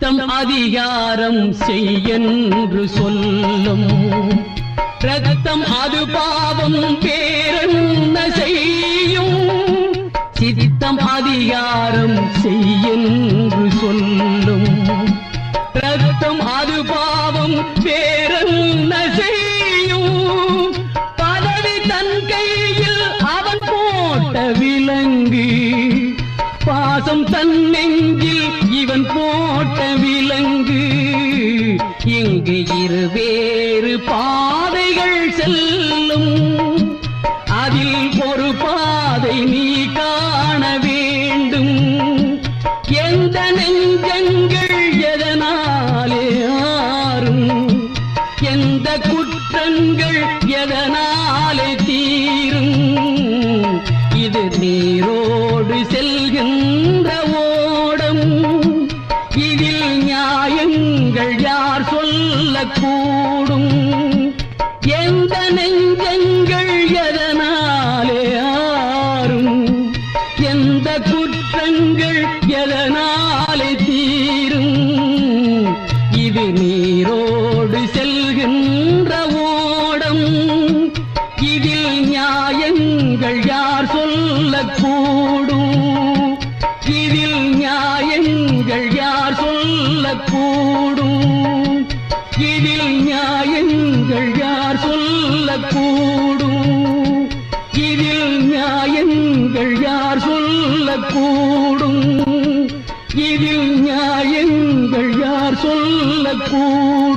ரத்தம் அதிகாரம் செய்யென்று சொல்லும் ரத்தம் அது பாவம் பேரென்ன செய்யும் சித்தம் அதிகாரம் செய்யென்று சொல்லும் ரத்தம் அது பாவம் வேறென்ன செய்யும் பதவி தன் கையில் அவன் போட்ட விலங்கு பாசம் தன் நெஞ்சில் இவன் போட்ட விலங்கு இங்கு இருவேறு பாதைகள் செல்லும் அதில் ஒரு பாதை நீ காண வேண்டும் எந்த நெஞ்சங்கள் எதனாலே ஆறும் எந்த குற்றங்கள் எதனாலே தீரும் இது நீரோடு செல்கின்ற ஓடம் இதில் நியாயங்கள் யார் சொல்லக்கூடும் எந்த நெஞ்சங்கள் எதனாலே ஆறும் எந்த குற்றங்கள் எதனாலே தீரும் இது நீரோடு செல்கின்ற ஓடம் இதில் நியாயங்கள் யார் சொல்லக்கூடும் இதில் நியாயங்கள் யார் சொல்லக்கூடும் இதில் நியாயங்கள் யார் சொல்லக்கூடும் இதில் நியாயங்கள் யார் சொல்லக்கூடும் இதில் நியாயங்கள் யார் சொல்லக்கூடும்